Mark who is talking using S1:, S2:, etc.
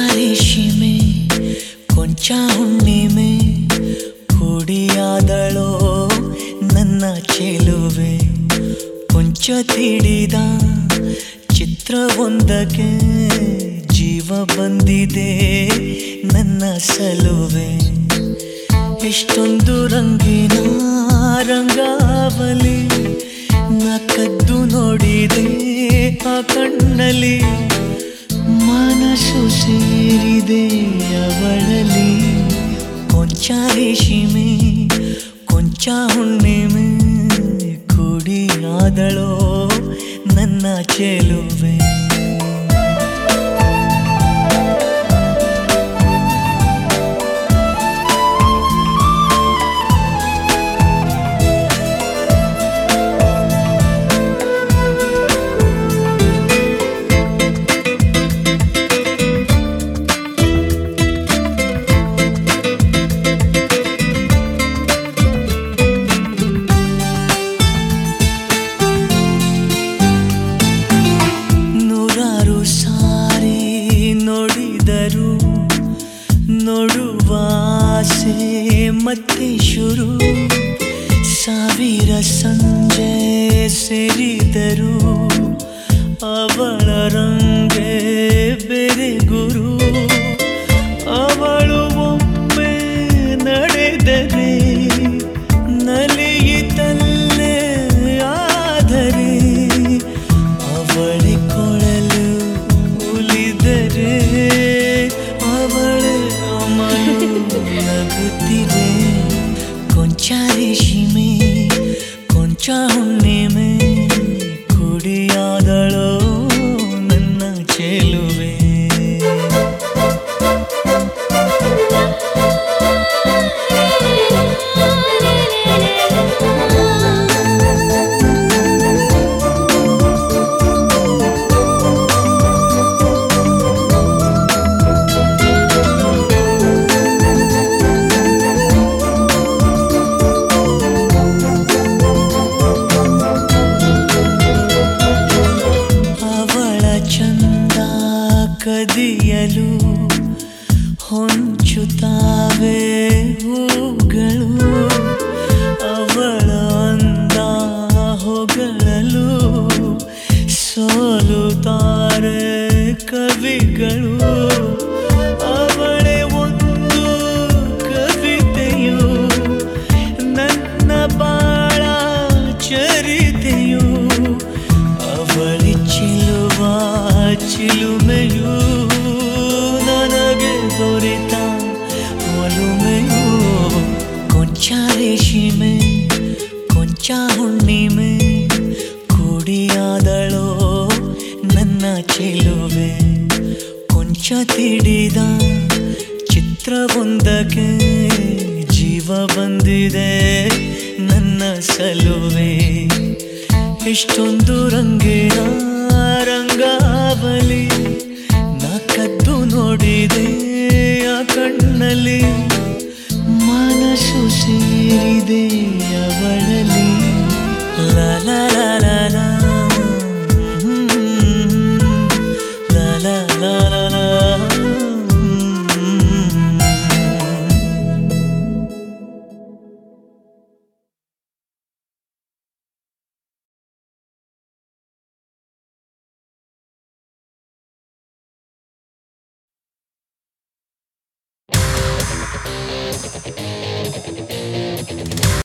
S1: ರೇಷಿಮೆ ಕೊಂಚ ಹುಣ್ಣಿಮೆ ಕುಡಿಯಾದಳೋ ನನ್ನ ಚೆಲುವೆ ಕೊಂಚ ತಿಳಿದ ಚಿತ್ರವೊಂದಕ್ಕೆ ಜೀವ ಬಂದಿದೆ ನನ್ನ ಸಲುವೆ ಎಷ್ಟೊಂದು ರಂಗಿನ ರಂಗಾವಲಿ ನಾ ಕದ್ದು ನೋಡಿದೆ ಆ ಕಣ್ಣಲ್ಲಿ ಮನಸ್ಸು ಸೇರಿದೆ ಅವಳಲ್ಲಿ ಕೊಂಚ ರೇಷಿಮೆ ಕೊಂಚ ಹುಣ್ಣಿಮೆ ಕುಡಿಯಾದಳೋ ನನ್ನ ಚೆಲುವೆ ನೂರಾರು ಸಾರಿ ನೋಡಿದರು ನೋಡುವ ಆಸೆ ಮತ್ತೆ ಶುರು ಸಾವಿರ ಸಂಜೆ ಸೇರಿದರು ಅವಳ ರಂಗೆ ಬೇರೆ ಗುರು ಅವಳು ಒಮ್ಮೆ ನಡೆದರೆ ನಲಿಯಿತಲ್ಲೇ ಆದರೆ ಅವಳಿ ಕೊಳಲು ಉಲಿದರೆ ಅವಳ ಅಮಲು ನಗುತ್ತಿದೆ ಕೊಂಚ ರೇಷಿಮೆ ಕೊಂಚ ಹುಣ್ಣಿಮೆ ಕುಡಿಯಾದಳೋ ನನ್ನ ಚೆಲುವೆ ಅವಳ ಚಂದ ಕದಿಯಲು ಹೊಂಚುತ್ತಾವೆ ಹೂಗಳು ಅವಳ ಅಂದ ಹೊಗಳಲು ಸೋಲುತ್ತಾರೆ ಕವಿಗಳು ಅವಳೇ ಒಂದು ಕವಿತೆಯು ನನ್ನ ಬಾಳ ಚರಿತೆಯು ಅವಳಿ ಚಿಲುವ ಚಿಲುಮೆಯು ನನಗೆ ದೊರೆತ ಒಲುಮೆಯು ಕೊಂಚ ರೇಷಿಮೆ ಕೊಂಚ ಹುಣ್ಣಿಮೆ ಕುಡಿಯಾದಳೋ ನನ್ನ ಚೆಲುವೆ ಕೊಂಚ ತಿಳಿದ ಚಿತ್ರವೊಂದಕ್ಕೆ ಜೀವ ಬಂದಿದೆ ನನ್ನ ಸಲುವೆ ಎಷ್ಟೊಂದು ರಂಗಿನ ರಂಗಾವಲಿ ನಾ ಕದ್ದು ನೋಡಿದೆ ಆ ಕಣ್ಣಲ್ಲಿ ಮನಸ್ಸು ಸೇರಿದೆ ಅವಳಲ್ಲಿ ಲಾ ಲಾ ಲಾ ಲಾ ಲಾ. ಹ್ಮ್. ಲಾ ಲಾ ಲಾ ಲಾ ಲಾ. ಹ್ಮ್.